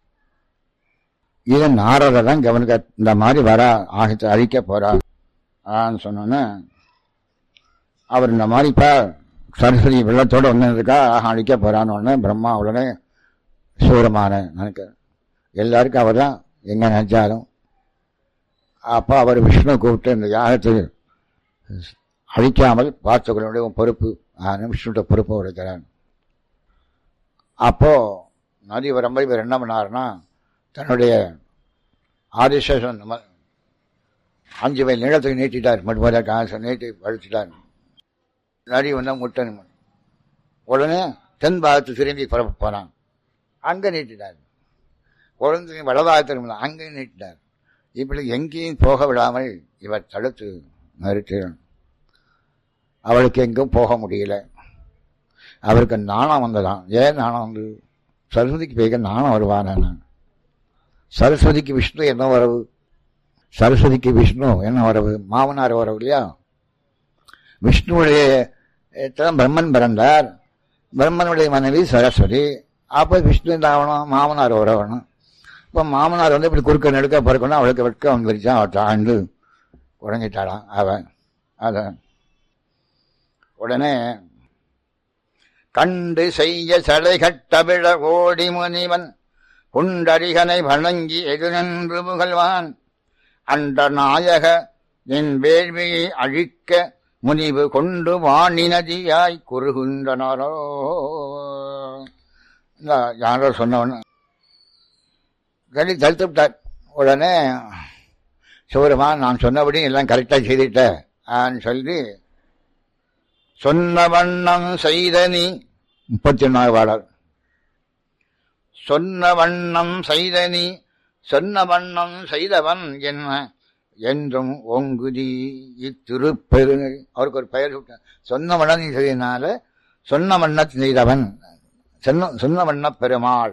இதை நாரத தான் கவனிக்க இந்த மாதிரி வரா ஆகத்தை அழிக்க போறா ஆன்னு சொன்னோன்னே அவர் இந்த மாதிரிப்பா சரஸ்வதி வெள்ளத்தோட வந்ததுக்கா ஆக அழிக்க போறான்னு உடனே பிரம்மா உடனே சூரமான நினைக்க எல்லாருக்கும் அவர் தான் எங்க நினைச்சாலும் அப்போ அவர் விஷ்ணு கூப்பிட்டு இந்த யாகத்தை அழிக்காமல் பார்த்துக்களுடைய பொறுப்பு ஆன விஷ்ணுட்ட பொறுப்பு உடைக்கிறான் அப்போ நதி வரும்போது இவர் என்ன பண்ணாருன்னா தன்னுடைய ஆதிசேஷன் இந்த மாதிரி அஞ்சு வயல் நீளத்துக்கு நீட்டிட்டார் மட்டும் காசை நீட்டி வலிச்சிட்டார் நரி வந்து முட்டை உடனே தென் பாகத்து திரும்பி புறப்பட்டு போனான் அங்கே நீட்டிட்டார் குழந்தை வலதாக திரும்ப அங்கே நீட்டிட்டார் இப்படி எங்கேயும் போக விடாமல் இவர் தடுத்து நிறுத்தினார் அவளுக்கு எங்கும் போக முடியல அவருக்கு நாணம் வந்ததாம் ஏன் நாணம் வந்து சரஸ்வதிக்கு பேக நாணம் வருவான சரஸ்வதிக்கு விஷ்ணு என்ன வரவு சரஸ்வதிக்கு விஷ்ணு என்ன வரவு மாமனார் வரவு இல்லையா விஷ்ணுவுடைய தான் பிரம்மன் பிறந்தார் பிரம்மனுடைய மனைவி சரஸ்வதி அப்போ விஷ்ணு என்ன ஆகணும் மாமனார் வரவணும் இப்போ மாமனார் வந்து இப்படி குறுக்க நெடுக்க பிறக்கணும் அவளுக்கு வெட்கம் வந்துருச்சான் அவள் தாழ்ந்து உடங்கிட்டாளாம் அவன் அதான் உடனே கண்டு செய்ய சடை கட்டவிழ ஓடி முனிவன் புண்டரிகனை வணங்கி எதிரென்று புகழ்வான் அன்ற நாயக என் வேள்வியை அழிக்க முனிவு கொண்டு வாணி நதியாய் குறுகின்றனரோ இந்த யாரோ சொன்னவன் கடி தடுத்து விட்டார் உடனே சிவருமா நான் சொன்னபடி எல்லாம் கரெக்டாக செய்துட்டேன் சொல்லி சொன்ன வண்ணம் செய்த நீ முப்பத்தி ஒன்னாவது பாடல் சொன்ன வண்ணம் செய்த நீ சொன்ன வண்ணம் செய்தவன் என்ன என்றும் ஓங்குதி இத்திருப்பெரு அவருக்கு ஒரு பெயர் சுட்ட சொன்ன வண்ணம் நீ செய்தனால சொன்ன வண்ண செய்தவன் சொன்ன சொன்ன வண்ண பெருமாள்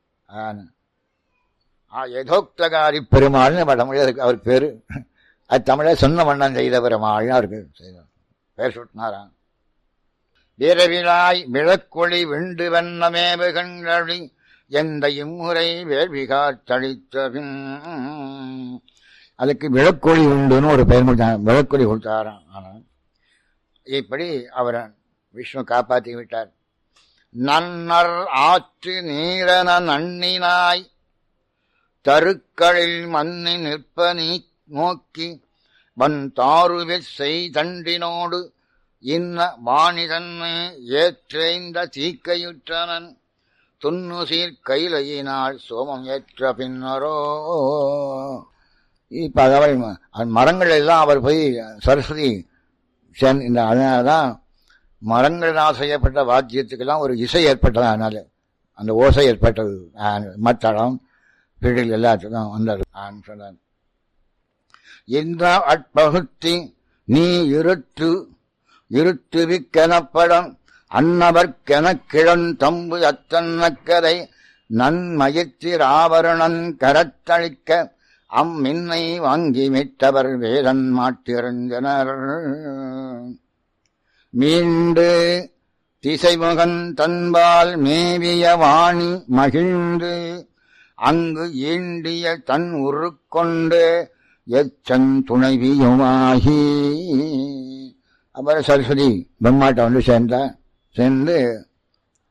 யதோக்தகாரி பெருமாள்னு தமிழ் இருக்கு அவர் பேரு அது தமிழ சொன்ன வண்ணம் செய்த பெருமாள்னு அவருக்கு செய்தார் பெயர் சுட்டினாராம் வீரவிழாய் விளக்கொளி விண்டு வண்ணமேவு கண்களி எந்த இம்முறை வேள்விகா தளித்தபின் அதுக்கு விளக்கொளி உண்டுன்னு ஒரு பெயர் கொடுத்தாங்க விளக்கொளி கொடுத்தாராம் ஆனால் இப்படி அவரை விஷ்ணு காப்பாற்றி விட்டார் நன்னர் ஆற்று நீரன நன்னினாய் தருக்களில் மண்ணி நிற்ப நீ நோக்கி வன் தாருவி செய்தண்டினோடு இன்ன வாணிதன்மை ஏற்றைந்த தீக்கையுற்றனன் துன்னுசீர் கைலையினால் சோமம் ஏற்ற பின்னரோ இப்ப அதாவது மரங்கள் எல்லாம் அவர் போய் சரஸ்வதி இந்த அதனாலதான் மரங்களால் செய்யப்பட்ட வாத்தியத்துக்கெல்லாம் ஒரு இசை ஏற்பட்டது அதனால அந்த ஓசை ஏற்பட்டது மத்தளம் பிடில் எல்லாத்துக்கும் வந்தது சொன்னார் இந்த அட்பகுத்தி நீ இருட்டு இருட்டுவிக்கெனப்படம் அன்னவர்க்கெனக் கிழன் தம்பு அத்தன்னக்கதை நன்மயிற்சிர் ஆவரணன் கரத்தளிக்க அம்மின்னை வாங்கி விட்டவர் வேதன் மாட்டிருந்தனர் மீண்டு திசைமுகன் தன்பால் மேவிய வாணி மகிழ்ந்து அங்கு ஈண்டிய தன் உருக்கொண்டு எச்சன் துணைவியுமாகி அப்புறம் சரஸ்வதி பிரம்மாட்ட வந்து சேர்ந்தா சேர்ந்து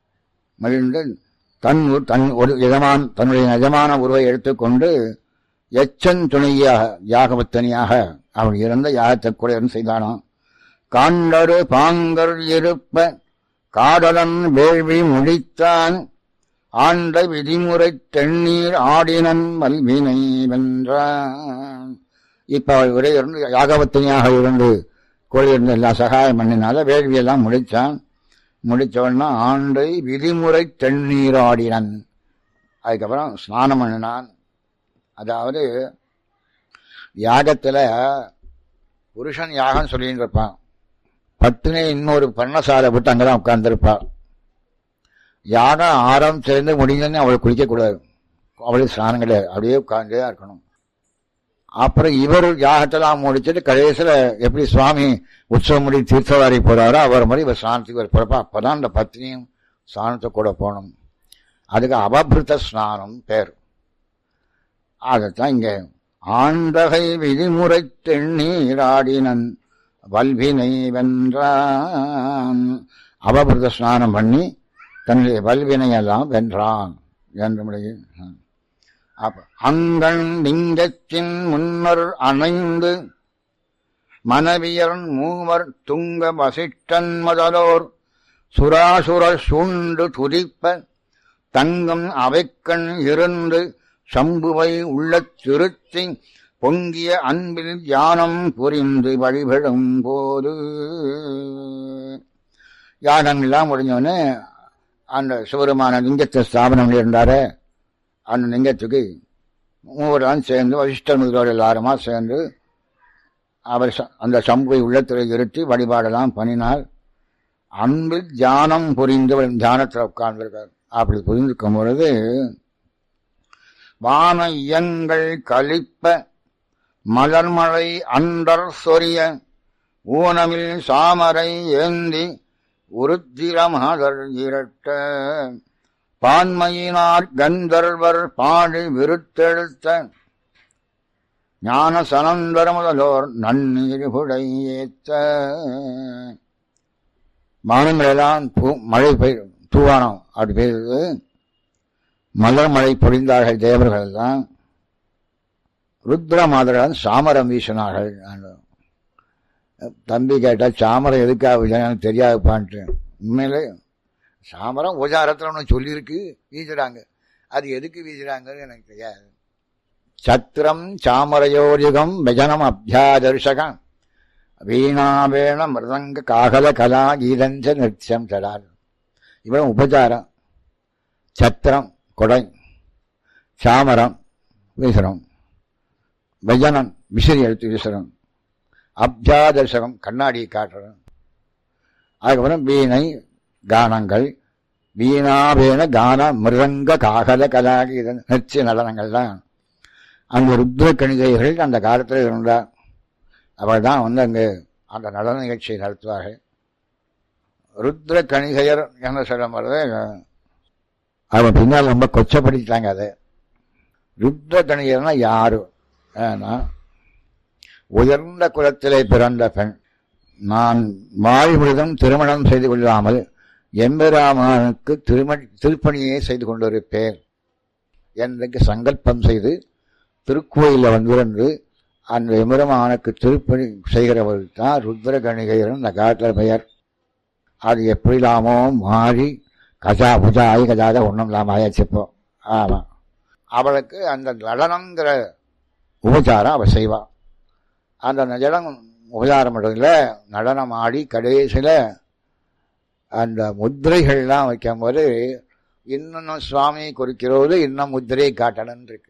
மகிழ்ந்து தன் தன் ஒரு எஜமான் தன்னுடைய எஜமான உருவை எடுத்துக்கொண்டு எச்சன் துணையாக யாகபத்தனியாக அவன் இறந்த யாகத்தை கூட இருந்து செய்தானாம் காண்டரு பாங்கர் இருப்ப காடலன் வேள்வி முடித்தான் ஆண்ட விதிமுறை தென்னீர் ஆடினன் வல்வினை வென்றான் இப்ப அவள் ஒரே இருந்து யாகவத்தனியாக இருந்து கோழியிருந்த எல்லா சகாயம் பண்ணினால வேள்வியெல்லாம் முடிச்சான் முடிச்சவன்னா ஆண்டை விதிமுறை தென்னீர் ஆடினன் அதுக்கப்புறம் ஸ்நானம் பண்ணினான் அதாவது யாகத்துல புருஷன் யாகம் சொல்லிட்டு இருப்பான் பத்தினி இன்னொரு பர்ணசாலை விட்டு அங்கதான் உட்கார்ந்துருப்பாள் யாகம் ஆரம் சேர்ந்து முடிஞ்சதுன்னு அவளை குளிக்க கூடாது அவளுக்கு ஸ்நானம் கிடையாது அப்படியே உட்கார்ந்தே தான் இருக்கணும் அப்புறம் இவர் யாகத்தெல்லாம் முடிச்சுட்டு கடைசியில எப்படி சுவாமி உற்சவம் முடி தீர்த்தவாரி போறாரோ அவர் மாதிரி இவர் ஸ்நானத்துக்கு ஒரு பிறப்பா அப்பதான் அந்த பத்னியும் ஸ்நானத்தை கூட போகணும் அதுக்கு அபபிருத்த ஸ்நானம் பேர் அதைத்தான் இங்க ஆண்டகை விதிமுறை தென்னீராடினன் வல்வினை வென்றான் அபபிருத ஸ்நானம் பண்ணி தன்னுடைய வல்வினையெல்லாம் வென்றான் என்று முடியும் அப்ப அங்கண் லிங்கத்தின் முன்னர் அணைந்து மனைவியர் மூவர் துங்க வசிஷ்டன் முதலோர் சுராசுரர் சூண்டு துதிப்ப தங்கம் அவைக்கண் இருந்து சம்புவை உள்ளத் திருத்தி பொங்கிய அன்பில் தியானம் புரிந்து வழிபடும் போது யாகம் எல்லாம் முடிஞ்சவொடனே அந்த சிவருமான லிங்கத்தை ஸ்தாபனம் இருந்தாரு அந்த லிங்கத்துக்கு மூவரெல்லாம் சேர்ந்து வசிஷ்டர் முதலோடு எல்லாருமா சேர்ந்து அவர் ச- அந்த சம்புவை உள்ளத்தில் இருத்தி வழிபாடெல்லாம் பண்ணினார் அன்பில் தியானம் புரிந்து அவர் தியானத்தில் உட்கார்ந்திருக்கார் அப்படி புரிந்திருக்கும் பொழுது வான இயங்கள் கழிப்ப மலர்மழை அண்டர் சொரிய ஊனமில் சாமரை ஏந்தி உருத்திரமாதர் இரட்ட பான்மையினார் கந்தர்வர் பாடி விருத்தெழுத்த ஞான சனந்தர முதலோர் நன்னீர் புடை ஏத்த வானங்களெல்லாம் பூ மழை பெய் தூவானம் அப்படி பெய்தது மலர் மழை பொழிந்தார்கள் தேவர்கள் தான் ருத்ர மாதர்கள் சாமரம் வீசினார்கள் தம்பி கேட்டா சாமரம் எதுக்காக வீசினான்னு தெரியாதுப்பான்ட்டு உண்மையிலே சாமரம் உஜாரத்தில் ஒன்று சொல்லியிருக்கு வீசுறாங்க அது எதுக்கு வீசுறாங்கன்னு எனக்கு தெரியாது சத்திரம் சாமரயோரிகம் விஜனம் அபியாதர்ஷகம் வீணாவேண மிருதங்க காகல கலா கீதஞ்ச நிருத்தியம் தடாது இவ்வளவு உபச்சாரம் சத்திரம் கொடை சாமரம் வீசுறோம் விஜனம் விசிறி எடுத்து வீசுறோம் அப்ஜாதர்சகம் கண்ணாடியை காட்டுறோம் அதுக்கப்புறம் வீணை கானங்கள் வீணாவேன கான மிருதங்க காகல கலாகீத நிச்சய நடனங்கள்லாம் அங்கே ருத்ர கணிகைகள் அந்த காலத்தில் இருந்தார் அவள் தான் வந்து அங்கு அந்த நடன நிகழ்ச்சியை நடத்துவார்கள் ருத்ர கணிகையர் என்ன சொல்லும் பொழுது அவன் பின்னால் ரொம்ப கொச்சப்படுத்திட்டாங்க அதை ருத்ர கணிகையர்னா யாரு ஏன்னா உயர்ந்த குலத்திலே பிறந்த பெண் நான் வாழ்விடம் திருமணம் செய்து கொள்ளாமல் எம்பெராமானுக்கு திருமணி திருப்பணியை செய்து கொண்டிருப்பேன் என்றைக்கு சங்கல்பம் செய்து திருக்கோயிலில் வந்திருந்து அந்த எம்பெருமானுக்கு திருப்பணி செய்கிறவர்கள் தான் ருத்ரகணிகையர் அந்த காட்டில் பெயர் அது எப்படிலாமோ மாறி கஜா புஜா ஆகி கஜாத ஒன்றும் இல்லாமல் ஆயாச்சுப்போ ஆமாம் அவளுக்கு அந்த நடனங்கிற உபச்சாரம் அவள் செய்வாள் அந்த நடனம் உபச்சாரம் பண்ணுறதுல நடனம் ஆடி கடைசியில் அந்த முத்திரைகள்லாம் வைக்கும்போது இன்னும் சுவாமி குறிக்கிறது இன்னும் முத்திரையை காட்டணும் இருக்கு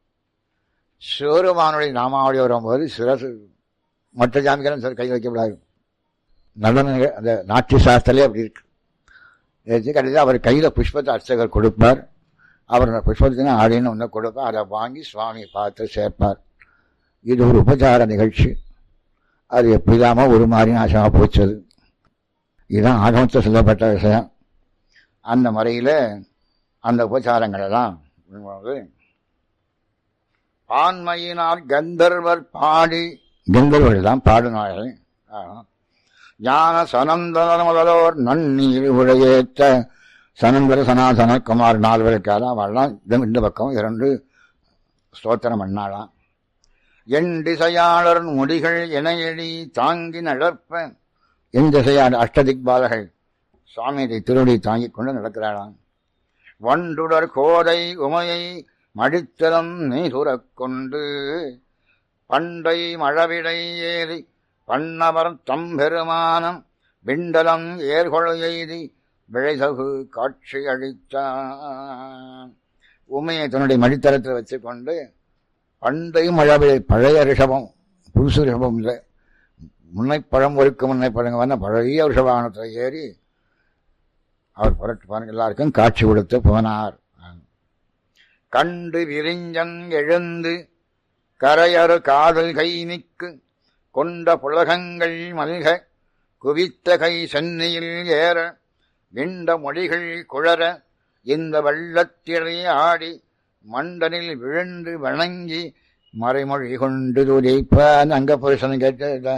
சிவருமானுடைய நாமாவளி வரும்போது சிரசு மற்ற ஜாமிகளும் சில கை வைக்கக்கூடாது நடன நிக- அந்த நாட்டிய சாஸ்திரத்திலே அப்படி இருக்கு வச்சு கடைசியில் அவர் கையில் புஷ்பத்தை அர்ச்சகர் கொடுப்பார் அவர் அந்த புஷ்பத்தின ஆடின்னு ஒன்று கொடுப்பார் அதை வாங்கி சுவாமியை பார்த்து சேர்ப்பார் இது ஒரு உபச்சார நிகழ்ச்சி அது எப்படிலாமோ ஒரு மாதிரி நாசமாக போச்சது இதுதான் ஆகமத்தில் சொல்லப்பட்ட விஷயம் அந்த முறையில் அந்த உபச்சாரங்கள் எல்லாம் பண்ணும்போது, ஆண்மையினால் கந்தர்வர் பாடி கந்தர்வர்கள் தான் பாடினார்கள் ஆஹா. ஞான சனந்தன முதலோர் நன்னீர் உழையேற்ற சனந்தர சனாதன குமார் நால்வருக்காக அவெல்லாம் இந்த இந்த பக்கம் இரண்டு ஸ்தோத்திரம் பண்ணாலாம் என் திசையாளர் முடிகள் இணையடி தாங்கி நடப்ப என் திசையாளர் அஷ்டதிக் பாலகள் சுவாமியை திருவடி தாங்கிக் கொண்டு நடக்கிறாளாம் வண்டுடர் கோதை உமையை மடித்தலம் நீசுரக் கொண்டு பண்டை மழவிடை ஏறி பண்ணவர் தம்பெருமானம் விண்டலம் ஏர்கொள் எய்தி விழைதகு காட்சி அளித்தான் உமையை தன்னுடைய மடித்தளத்தில் வச்சுக்கொண்டு பண்டை மழவிடை பழைய ரிஷபம் புதுசு ரிஷபம் இல்லை முன்னை பழம் ஒருக்கு முன்னை பழங்க வந்த பழைய ரிஷபானத்தில் ஏறி அவர் புரட்டு பாருங்க எல்லாருக்கும் காட்சி கொடுத்து போனார் கண்டு விரிஞ்சன் எழுந்து கரையறு காதல் கை நிற்கு கொண்ட புலகங்கள் மல்க குவித்த கை சென்னையில் ஏற விண்ட மொழிகள் குழற இந்த வெள்ளத்திலே ஆடி மண்டனில் விழுந்து வணங்கி மறைமொழி கொண்டு துதிப்பான் அங்க புருஷன் கேட்ட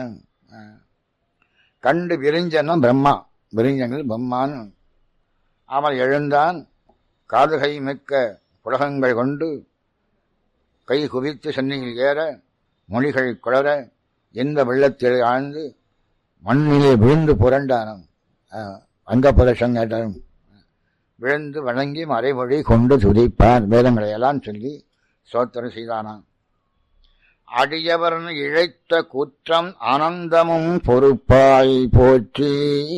கண்டு விரிஞ்சன்னா பிரம்மா விரிஞ்சங்கள் பிரம்மான் அவன் எழுந்தான் காதுகை மிக்க புலகங்கள் கொண்டு கை குவித்து சென்னையில் ஏற மொழிகள் குளர எந்த வெள்ளத்தில் ஆழ்ந்து மண்ணிலே விழுந்து புரண்டானம் அங்கப்புரட்சம் கேட்டான் விழுந்து வணங்கி மறைமொழி கொண்டு துதிப்பான் வேதங்களை எல்லாம் சொல்லி சோத்திரம் செய்தானாம் அடியவர் இழைத்த குற்றம் ஆனந்தமும் பொறுப்பாய் போற்றி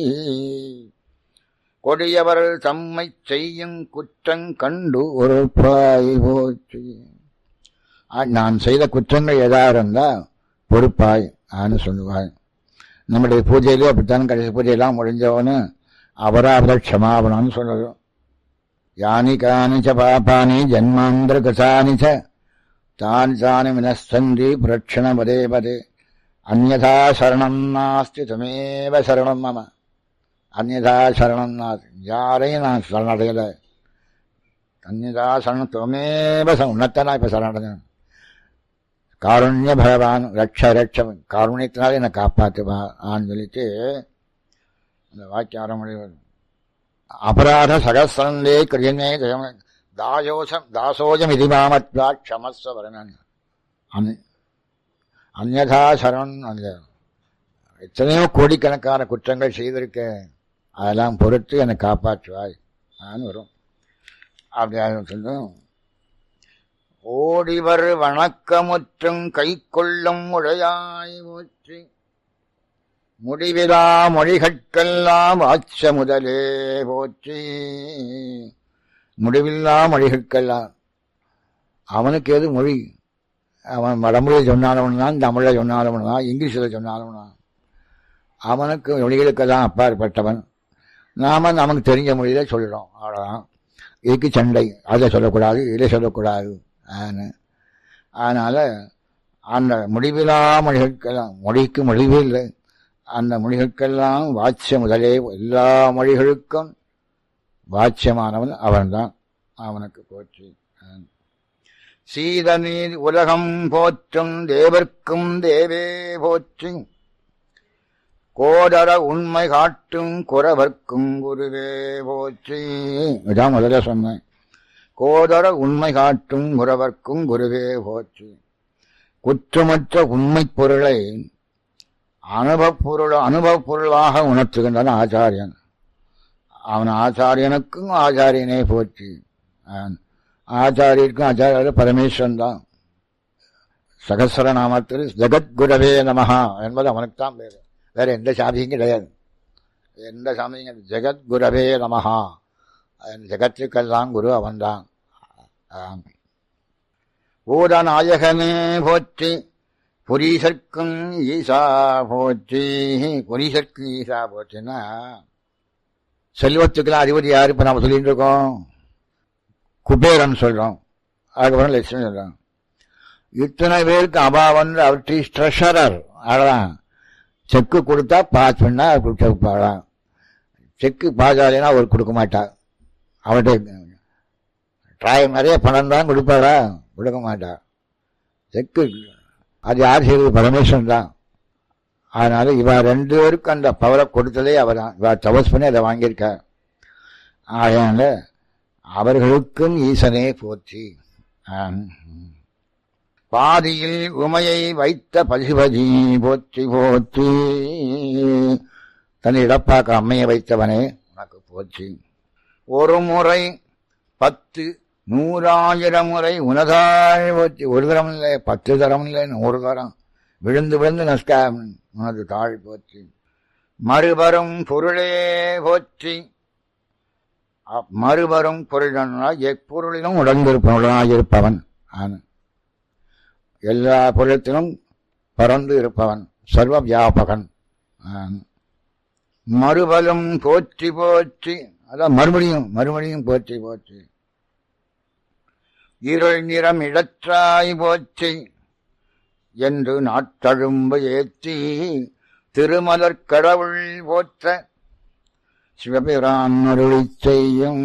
கொடியவர் தம்மை செய்யும் குற்றம் கண்டு ஒருப்பாய் போற்றி நான் செய்த குற்றங்கள் எதா இருந்தா பொறுப்பாய் ஆன்னு சொல்லுவாய் நம்முடைய பூஜையிலே அப்படித்தான் கடைசி பூஜையெல்லாம் முடிஞ்சவனு அபராத க்ஷமாபணம்னு சொல்றது யானி காணிச்ச பாப்பானி ஜன்மாந்திர கசானி ச தானி தானி வினஸ்தந்தி பிரட்சண பதே பதே அந்யதா சரணம் நாஸ்தி துமேவ சரணம் மம அந்யதா சரணம் நாஸ்தி யாரையும் நான் சரணடையல அந்யதா சரணம் துமேவ உன்னத்தனா இப்ப சரணடைஞ்சேன் காருண்ய பகவான் ரட்ச ரட்சம் காருண்யத்தினால என்னை காப்பாற்றுவா ஆன்னு சொல்லிட்டு அந்த வாக்கியம் ஆரம்பி அபராத சகசிரந்தே கிரியமே தாயோசம் தாசோஜம் இது மாமத்வா க்ஷமஸ்வ வரணன் அந்நதா சரண் அந்த எத்தனையோ கோடிக்கணக்கான குற்றங்கள் செய்திருக்கேன் அதெல்லாம் பொறுத்து என்னை காப்பாற்றுவாய் ஆன்னு வரும் அப்படி சொல்லும் ஓடிவர் வணக்கமுற்றும் கை கொள்ளும் உடையாய் போற்றி முடிவிலா மொழிகட்கெல்லாம் ஆச்ச முதலே போற்றி முடிவில்லா மொழிகட்கெல்லாம் அவனுக்கு எது மொழி அவன் வடமொழியை சொன்னாலும் தான் தமிழில் சொன்னாலும் தான் இங்கிலீஷில் சொன்னாலும் தான் அவனுக்கு மொழிகளுக்கெல்லாம் அப்பாற்பட்டவன் நாம நமக்கு தெரிஞ்ச மொழியில சொல்கிறோம் அவ்வளோதான் இதுக்கு சண்டை அதை சொல்லக்கூடாது இதை சொல்லக்கூடாது அதனால் அந்த முடிவிலா மொழிகளுக்கெல்லாம் மொழிக்கு முடிவே இல்லை அந்த மொழிகளுக்கெல்லாம் வாட்சிய முதலே எல்லா மொழிகளுக்கும் வாட்சியமானவன் அவன்தான் அவனுக்கு போற்றி சீதநீர் உலகம் போற்றும் தேவர்க்கும் தேவே போற்றி கோடர உண்மை காட்டும் குறவர்க்கும் குருவே போற்றி இதான் முதல்ல சொன்னேன் கோதர உண்மை காட்டும் குறவர்க்கும் குருவே போற்றி குற்றமற்ற உண்மை பொருளை அனுபவப் பொருள் அனுபவப் பொருளாக உணர்த்துகின்றான் ஆச்சாரியன் அவன் ஆச்சாரியனுக்கும் ஆச்சாரியனே போற்றி ஆச்சாரியருக்கும் ஆச்சாரிய பரமேஸ்வரன் தான் சகசர நாமத்தில் ஜெகத்குரவே நமஹா என்பது அவனுக்கு தான் பேரு வேற எந்த சாமியும் கிடையாது எந்த சாமியும் ஜெகத்குரவே நமஹா ஜெகத்துக்கெல்லாம் குரு அவன்தான் ஊரநாயகனே போற்றி புரீசர்க்கும் ஈசா போற்றி புரீசர்க்கும் ஈசா போற்றின்னா செல்வத்துக்கெல்லாம் அதிபதி யாரு இப்ப நாம சொல்லிட்டு இருக்கோம் குபேரன் சொல்றோம் அதுக்கப்புறம் லட்சுமி சொல்றோம் இத்தனை பேருக்கு அபாவன் அவர் ட்ரெஷரர் அவ்வளோதான் செக்கு கொடுத்தா பாஸ் பண்ணா கொடுப்பாளாம் செக்கு பாஸ் ஆகலைன்னா அவர் கொடுக்க மாட்டா அவர்கிட்ட ட்ராய் நிறைய பணம் தான் கொடுப்பாரா கொடுக்க மாட்டா செக்கு அது யார் செய்வது பரமேஸ்வரன் தான் அதனால இவ ரெண்டு பேருக்கும் அந்த பவரை கொடுத்ததே அவர் தான் இவ தபஸ் பண்ணி அதை வாங்கியிருக்கார் அதனால அவர்களுக்கும் ஈசனே போற்றி பாதியில் உமையை வைத்த பசிபதி போற்றி போற்றி தன் இடப்பாக்க அம்மையை வைத்தவனே உனக்கு போற்றி ஒரு முறை பத்து நூறாயிரம் முறை உனதாய் போற்றி ஒரு தரம் இல்லை பத்து தரம் இல்லை நூறு தரம் விழுந்து விழுந்து நஸ்காரம் உனது தாழ் போற்றி மறுபரும் பொருளே போற்றி அ- மறுபரும் பொருள் எப்பொருளிலும் உடந்திருப்பவனாயிருப்பவன் ஆன எல்லா பொருளத்திலும் பறந்து இருப்பவன் சர்வ வியாபகன் ஆம். மறுபலும் போற்றி போற்றி அதான் மறுபடியும் மறுபடியும் போற்றி போற்றி இருள் நிறம் இடற்றாய் போற்றி என்று நாட்டழும்பு ஏற்றி திருமலர் கடவுள் போற்ற சிவபிரான் அருளி செய்யும்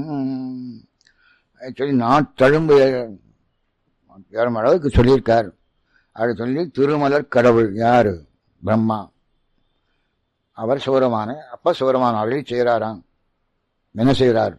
சொல்லி நாட்டழும்பு ஏறும் அளவுக்கு சொல்லியிருக்கார் அது சொல்லி திருமலர் கடவுள் யாரு பிரம்மா அவர் சூரமான அப்ப சூரமான அருளி செய்கிறாராம் என்ன செய்கிறார்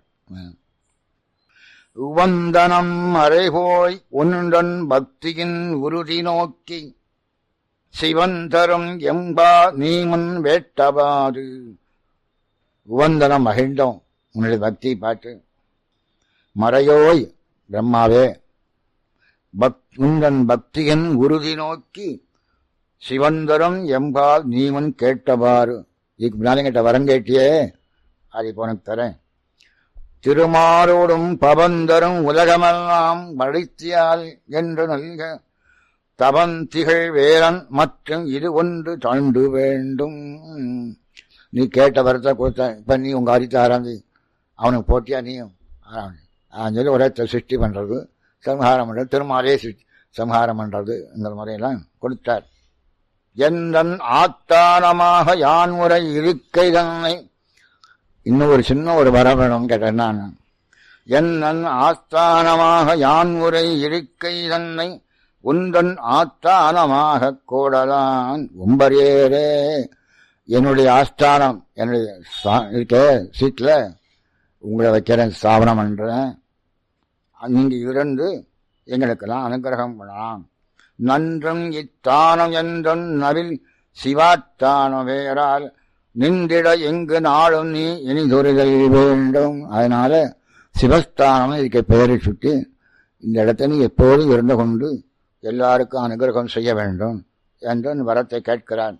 உவந்தனம் அறைபோய் உன்னுடன் பக்தியின் உறுதி நோக்கி சிவன் தரும் எம்பா நீமன் வேட்டபாது உவந்தனம் மகிழ்ந்தோம் உன்னுடைய பக்தி பார்த்து மறையோய் பிரம்மாவே பக் உந்தன் பக்தியின் உறுதி நோக்கி சிவந்தரம் எம்பால் நீவன் கேட்டவாறு இதுக்கு முன்னாலே கேட்ட வரம் கேட்டியே அது இப்போ உனக்கு தரேன் திருமாரோடும் பவந்தரும் உலகமெல்லாம் வழித்தியால் என்று நல்க தவந்திகள் வேலன் மற்றும் இது ஒன்று தாண்டு வேண்டும் நீ கேட்ட வரத்தை கொடுத்த இப்ப நீ உங்க அரித்த ஆரம்பி அவனுக்கு போட்டியா நீயும் ஆரம்பி அவன் சொல்லி உலகத்தை சிருஷ்டி பண்றது சம்ஹாரம் பண்றது திருமாலே சிருஷ்டி சம்ஹாரம் பண்றதுங்கிற முறையெல்லாம் கொடுத்தார் எந்தன் ஆத்தானமாக யான் உரை இருக்கை தன்னை இன்னும் ஒரு சின்ன ஒரு வர வேணும் கேட்டேன் நான் என்னன் ஆஸ்தானமாக யான் உரை இருக்கை தன்னை உந்தன் ஆஸ்தானமாக கூடலான் உம்பரேரே என்னுடைய ஆஸ்தானம் என்னுடைய சா- இருக்கே சீட்ல உங்களை வைக்கிறேன் ஸ்தாபனம் பண்றேன் நீங்க இருந்து எங்களுக்கெல்லாம் அனுகிரகம் பண்ணலாம் நன்றும் இத்தானம் என்றும் நவில் சிவாத்தானம் வேறால் நின்றிட எங்கு நாளும் நீ இனிதொருதல் வேண்டும் அதனால சிவஸ்தானம் இதுக்கு பெயரை சுட்டி இந்த இடத்தை நீ எப்போதும் இருந்து கொண்டு எல்லாருக்கும் அனுகிரகம் செய்ய வேண்டும் என்று வரத்தை கேட்கிறான்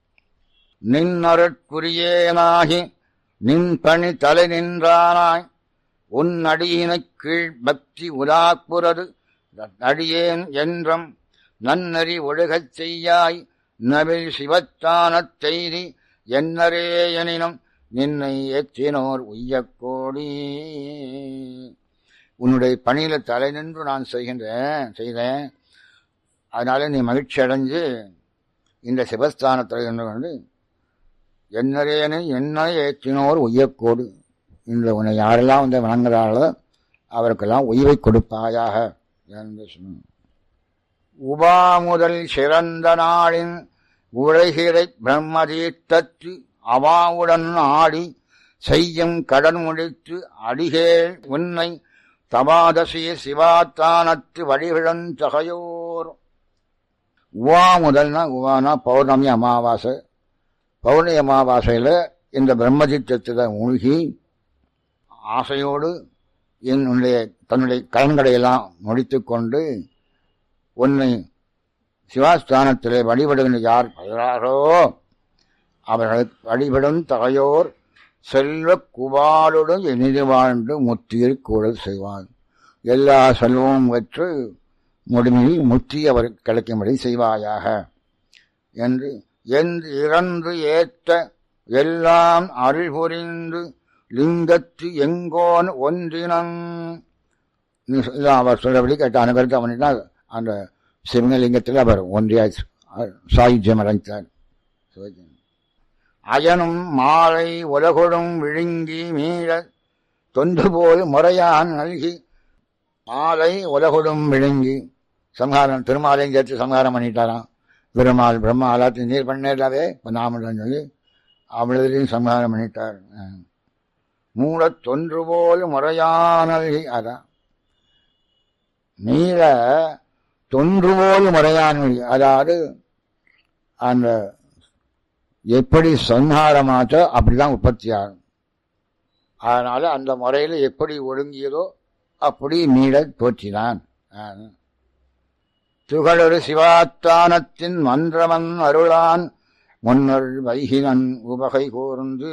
நின்னருட்குரியேனாகி நின் பணி தலை நின்றானாய் உன் அடியினைக் கீழ் பக்தி உலாப்புறது அடியேன் என்றும் நன்னறி ஒழுகச் செய்யாய் நவில் சிவத்தானத் செய்தி என்னரே எனினும் நின்னை ஏற்றினோர் உய்யக்கோடி உன்னுடைய பணியில தலை நின்று நான் செய்கின்றேன் செய்தேன் அதனால நீ மகிழ்ச்சி அடைஞ்சு இந்த சிவஸ்தானத்தில் இருந்து கொண்டு என்னரேனை என்ன ஏற்றினோர் உய்யக்கோடு இந்த உன்னை யாரெல்லாம் வந்து வணங்குறார்களோ அவருக்கெல்லாம் உய்வை கொடுப்பாயாக என்று சொன்னார். உபா முதல் சிறந்த நாளின் உலகிறை பிரம்மதீர்த்தத்து அவாவுடன் ஆடி செய்யும் கடன் முடித்து அடிகேள் உன்னை தபாதசி சிவாத்தானத்து வழிவிழந்தகையோர் உவா முதல்னா உவானா பௌர்ணமி அமாவாசை பௌர்ணமி அமாவாசையில் இந்த பிரம்மதீர்த்தத்தில் மூழ்கி ஆசையோடு என்னுடைய தன்னுடைய கடன்களையெல்லாம் முடித்துக்கொண்டு உன்னை சிவாஸ்தானத்திலே வழிபடுகின்ற யார் பலராரோ அவர்களுக்கு வழிபடும் தகையோர் செல்வ குவாலுடன் இனிது வாழ்ந்து முத்தியில் கூடல் செய்வார் எல்லா செல்வமும் பெற்று முடிவில் முத்தி அவருக்கு கிடைக்கும்படி செய்வாயாக என்று என்று இறந்து ஏற்ற எல்லாம் அருள் புரிந்து லிங்கத்து எங்கோன் ஒன்றினன் நீ சொல்ல அவர் சொல்றபடி கேட்ட அனுகரித்து அவனிட்டா அந்த சிவலிங்கத்தில் அவர் ஒன்றியாய் சாயுஜ்யம் அடைந்தார் அயனும் மாலை உலகொடும் விழுங்கி மீள தொன்று போல் முறையான் நல்கி மாலை உலகொடும் விழுங்கி சம்ஹாரம் திருமாலையும் சேர்த்து சம்ஹாரம் பண்ணிட்டாராம் பெருமாள் பிரம்மா எல்லாத்தையும் நீர் பண்ணிடலாவே இப்போ நாமதான் சொல்லி அவ்வளதையும் சம்ஹாரம் பண்ணிட்டார் மூலத் தொன்று போல் முறையான அதான் நீல தொன்றுவோடு முறையான மொழி அதாவது அந்த எப்படி சம்ஹாரமாச்சோ அப்படிதான் உற்பத்தி ஆகும் அதனால அந்த முறையில் எப்படி ஒழுங்கியதோ அப்படி மீள தோற்றினான் துகளொரு சிவாத்தானத்தின் மன்றமன் அருளான் முன்னர் வைகினன் உபகை கூர்ந்து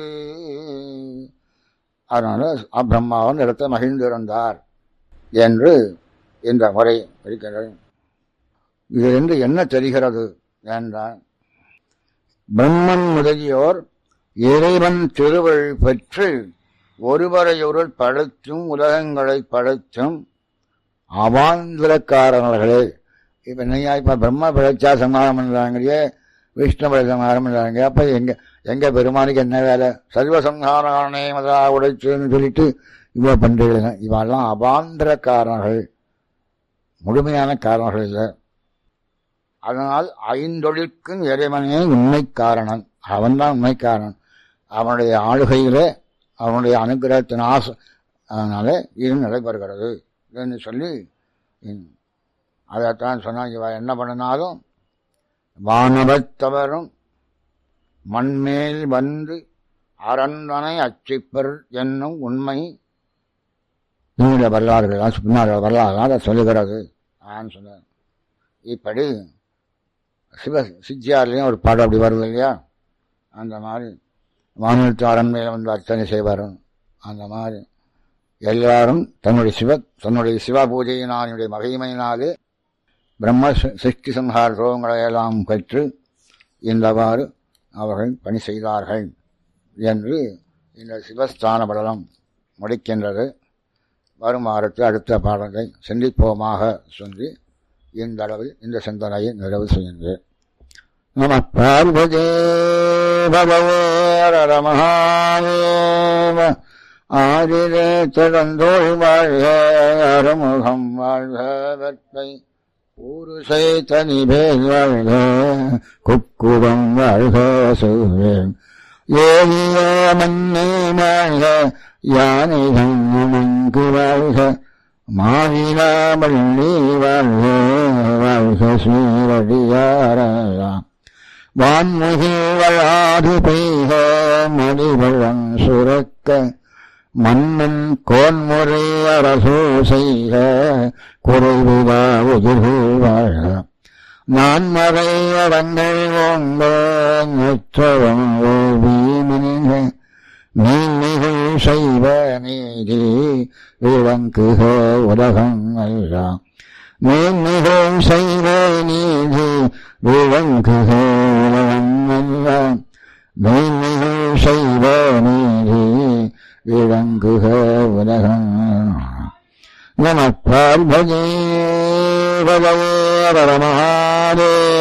அதனால பிரம்மாவன் இடத்தை மகிழ்ந்திருந்தார் என்று இந்த முறை இருக்கிறது இதிலிருந்து என்ன தெரிகிறது என்றால் பிரம்மன் முதலியோர் இறைவன் திருவள் பெற்று ஒருவரையொருள் படைத்தும் உலகங்களை படைத்தும் அவாந்திரக்காரர்களே இப்ப நீங்க இப்ப பிரம்ம பிழைச்சா சமாதானம் பண்றாங்க விஷ்ணு பிழை சமாதானம் பண்றாங்க அப்ப எங்க எங்க பெருமானுக்கு என்ன வேலை சர்வ சம்ஹாரானே மதா உடைச்சுன்னு சொல்லிட்டு இவ்வளவு பண்றீங்க இவெல்லாம் அவாந்திரக்காரர்கள் முழுமையான காரணர்கள் இல்லை அதனால் ஐந்தொழிற்கும் இறைவனே உண்மை காரணன் அவன்தான் உண்மை காரணன் அவனுடைய ஆளுகையிலே அவனுடைய அனுகிரகத்தின் ஆசை அதனால இது நடைபெறுகிறது என்று சொல்லி அதைத்தான் சொன்னாங்க இவ என்ன பண்ணினாலும் வானவத்தவரும் மண்மேல் வந்து அரண்மனை அச்சிப்பர் என்னும் உண்மை இந்த வரலாறுகள் பின்னால் வரலாறு அதை சொல்லுகிறது ஆன்னு சொன்னார் இப்படி சிவ சித்தியார்லேயும் ஒரு பாடம் அப்படி வருது இல்லையா அந்த மாதிரி வானத்து அரண்மையில் வந்து அர்ச்சனை செய்வாரும் அந்த மாதிரி எல்லாரும் தன்னுடைய சிவ தன்னுடைய சிவ பூஜையினானுடைய மகிமையினாலே பிரம்ம சிருஷ்டி சம்ஹார ரோகங்களை எல்லாம் பெற்று இந்தவாறு அவர்கள் பணி செய்தார்கள் என்று இந்த சிவஸ்தான படலம் முடிக்கின்றது வரும் வாரத்தில் அடுத்த பாடலை சிந்திப்போமாக சொல்லி இந்த அளவில் இந்த சிந்தனையை நிறைவு செய்கின்றேன் நம பார்வதே பகவேர மகாதேவ ஆதிரே திறந்தோள் வாழ்க அறுமுகம் வாழ்க வெப்பை ஊருசை தனிபேர் வாழ்க குக்குடம் வாழ்க சூழன் ஏனிய மன்னே வாழ்க யானைகள் மங்கு வாழ்க மாவிலாமல்லி வாழ்க வாழ்க ஸ்ரீரடியாரெல்லாம் வான்முகில் வளாது பெய்க மதிவழம் சுரக்க மன்னன் கோன்முறை அரசோ செய்க குறைவிழா உயிர்கள் வாழ்க நான் மறை அடங்கள் ஓங்க முற்றவம் வீமின்க நீமிகள் செய்வ நீதி விளங்குக உலகம் எல்லாம் மேன்மிகள் செய்வ நீதி விளங்குக உலகம் எல்லாம் மேன்மிகள் செய்வ நீதி விளங்குக உலகம் நம பார்வதி பகவே மகாதேவ